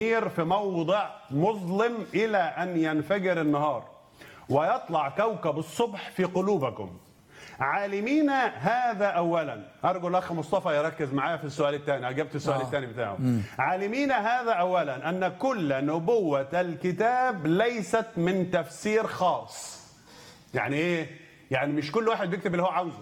في موضع مظلم إلى أن ينفجر النهار ويطلع كوكب الصبح في قلوبكم عالمين هذا أولا أرجو الأخ مصطفى يركز معايا في السؤال الثاني أجبت السؤال آه. الثاني بتاعه عالمين هذا أولا أن كل نبوة الكتاب ليست من تفسير خاص يعني إيه؟ يعني مش كل واحد بيكتب اللي هو عاوزه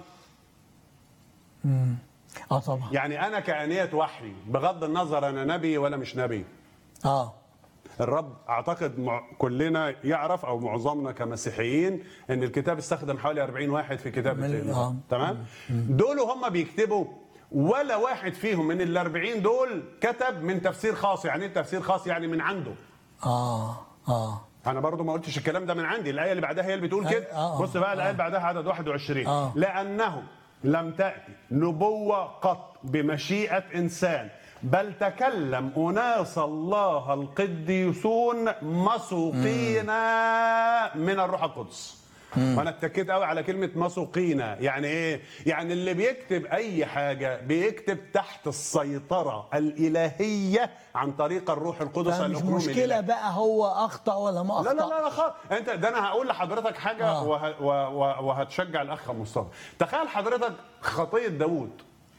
اه طبعا يعني أنا كأنية وحي بغض النظر أنا نبي ولا مش نبي اه الرب اعتقد مع كلنا يعرف او معظمنا كمسيحيين ان الكتاب استخدم حوالي 40 واحد في كتابه مل- الإنجيل. آه. تمام دول هم بيكتبوا ولا واحد فيهم من ال 40 دول كتب من تفسير خاص يعني ايه تفسير خاص يعني من عنده اه اه انا برضو ما قلتش الكلام ده من عندي الايه اللي بعدها هي اللي بتقول كده آه، آه، بص بقى الايه اللي بعدها عدد 21 آه. لانه لم تاتي نبوه قط بمشيئه انسان بل تكلم اناس الله القديسون مسوقين من الروح القدس وانا اتكيت قوي على كلمه مسوقين يعني ايه يعني اللي بيكتب اي حاجه بيكتب تحت السيطره الالهيه عن طريق الروح القدس فمش الأقنوم مشكله الإلهي. بقى هو اخطا ولا ما اخطا لا لا لا لا خالص انت ده انا هقول لحضرتك حاجه آه. وه... و... و... وهتشجع الاخ مصطفى تخيل حضرتك خطيه داوود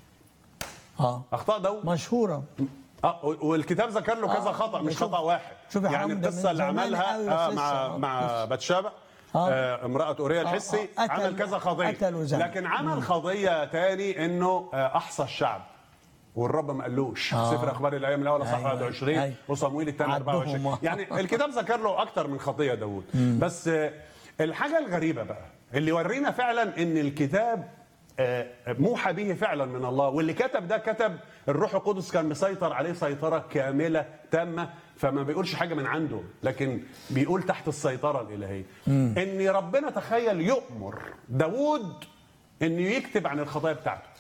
اه اخطاء داوود مشهوره اه والكتاب ذكر له كذا آه. خطا مش شوف- خطا واحد شوف يا يعني حرام، ده القصه من اللي زمان عملها قوي آه بس مع لسه. مع لسه. بتشابه آه. آه امراه اوريا الحسي آه، قتل- عمل كذا قضيه قتل وزنى. لكن عمل قضيه تاني انه آه احصى الشعب والرب ما قالوش آه. سفر اخبار الايام الاولى صح أيوة، 21 أيوة. وصمويل الثاني عدهم. 24 يعني الكتاب ذكر له اكتر من خطيه داوود بس آه، الحاجه الغريبه بقى اللي يورينا فعلا ان الكتاب آه، موحى به فعلا من الله واللي كتب ده كتب الروح القدس كان مسيطر عليه سيطره كامله تامه فما بيقولش حاجه من عنده لكن بيقول تحت السيطره الالهيه ان ربنا تخيل يؤمر داوود انه يكتب عن الخطايا بتاعته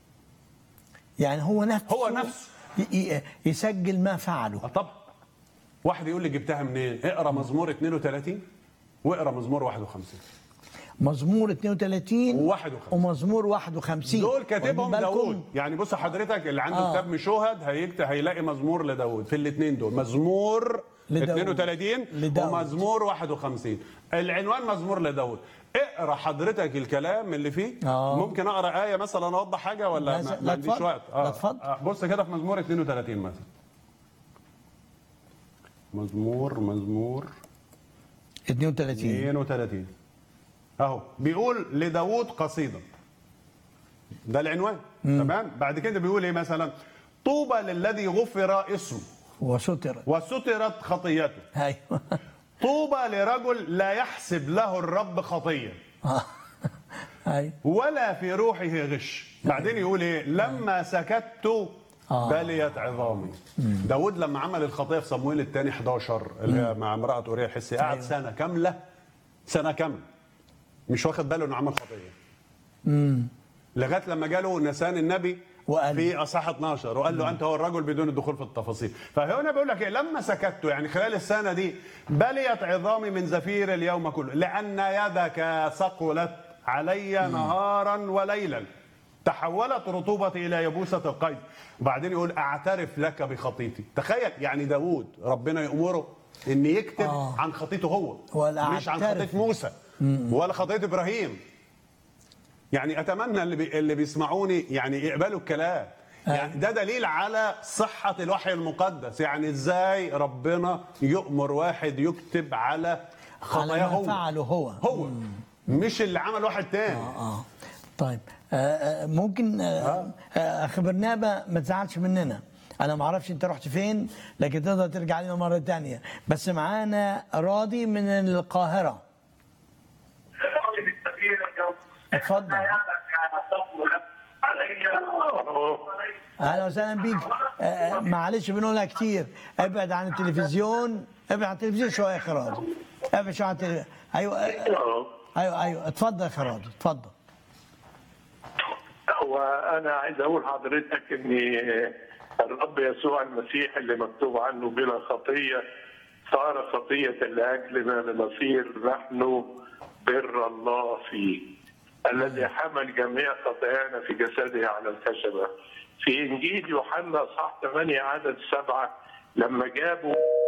يعني هو نفسه هو نفسه. ي- ي- يسجل ما فعله آه طبعا واحد يقول لي جبتها منين اقرا مزمور 32 واقرا مزمور 51 مزمور 32 و51 ومزمور 51 دول كاتبهم واخدين بالكم؟ داوود يعني بص حضرتك اللي عنده آه. كتاب مشوهد هيكتب هيلاقي مزمور لداوود في الاثنين دول مزمور لداود. 32 لداود. ومزمور 51 العنوان مزمور لداود اقرا حضرتك الكلام اللي فيه آه. ممكن اقرا ايه مثلا اوضح حاجه ولا لا، ما, لا ما عنديش اتفضل. وقت لا اتفضل. آه. بص كده في مزمور 32 مثلا مزمور مزمور 32 32 اهو بيقول لداوود قصيده ده العنوان تمام بعد كده بيقول ايه مثلا طوبى للذي غفر اسمه وستر وسترت خطيته ايوه طوبى لرجل لا يحسب له الرب خطيه آه. ايوه ولا في روحه غش بعدين يقول ايه لما سكت آه. بليت عظامي داود لما عمل الخطيه في صمويل الثاني 11 اللي هي مع امراه اوريا الحسي قعد أيوة. سنه كامله سنه كامله مش واخد باله انه عمل خطيه لغايه لما جاله نسان النبي وقال في اصحاح 12 وقال له انت هو الرجل بدون الدخول في التفاصيل فهنا بيقول لك ايه لما سكت يعني خلال السنه دي بليت عظامي من زفير اليوم كله لان يدك ثقلت علي نهارا وليلا تحولت رطوبتي الى يبوسه القيد وبعدين يقول اعترف لك بخطيتي تخيل يعني داوود ربنا يامره ان يكتب آه. عن خطيته هو ولا مش عن أعترف. خطيه موسى ولا خطيه ابراهيم يعني اتمنى اللي, بي اللي بيسمعوني يعني يقبلوا الكلام يعني ده دليل على صحة الوحي المقدس يعني ازاي ربنا يؤمر واحد يكتب على على خطاياه ما هو فعله هو هو مش اللي عمل واحد تاني اه طيب آه، آه، ممكن آه، آه، اخبرنا بقى ما تزعلش مننا انا ما اعرفش انت رحت فين لكن تقدر ترجع لنا مره تانية بس معانا راضي من القاهره اتفضل اهلا وسهلا بيك آه، آه، معلش بنقولها كتير ابعد عن التلفزيون ابعد عن التلفزيون شويه يا خراضي ابعد شويه عن التلفزيون ايوه آه، ايوه ايوه اتفضل يا خراضي اتفضل وانا عايز اقول لحضرتك ان الرب يسوع المسيح اللي مكتوب عنه بلا خطيه صار خطيه لاجلنا لنصير نحن بر الله فيه الذي حمل جميع خطايانا في جسده على الخشبه في انجيل يوحنا صح 8 عدد سبعه لما جابوا